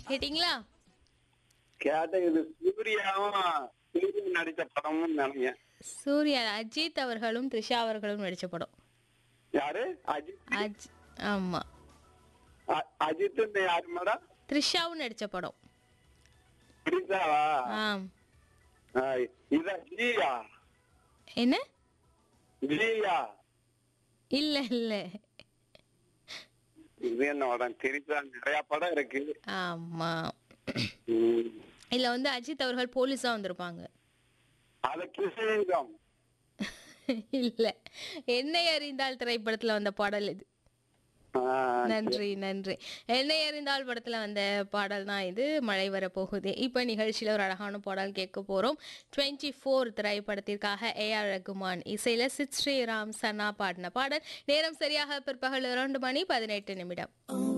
கேட்டிங்களா கேட்ட இது சூர்யாவும் சூரியன் நடித்த படமும் நினைக்கிறேன் சூர்யா அஜித் அவர்களும் த்ரிஷா அவர்களும் நடிச்ச படம் யாரு அஜித் அஜ் ஆமா அ- அஜித் யாரு மேடம் த்ரிஷாவும் நடிச்ச படம் பிடிச்சாவா ஆம் இதா ஜியா என்ன ஜியா இல்ல இல்ல இது என்ன படம் தெரிஞ்சா நிறைய படம் இருக்கு ஆமா ம். இதுல வந்து அஜித் அவர்கள் போலீஸா வந்திருப்பாங்க அது கிருஷ்ணலிங்கம் இல்ல என்னை அறிந்தால் திரைப்படத்துல வந்த பாடல் இது ஆ, நன்றி நன்றி என்னை அறிந்தால் படத்துல வந்த பாடல் தான் இது மழை வர போகுது இப்ப நிகழ்ச்சியில ஒரு அழகான பாடல் கேட்க போறோம் டுவெண்ட்டி ஃபோர் திரைப்படத்திற்காக ஏ ஆர் ரகுமான் இசையில சித் ஸ்ரீராம் சன்னா பாடின பாடல் நேரம் சரியாக பிற்பகல் இரண்டு மணி பதினெட்டு நிமிடம்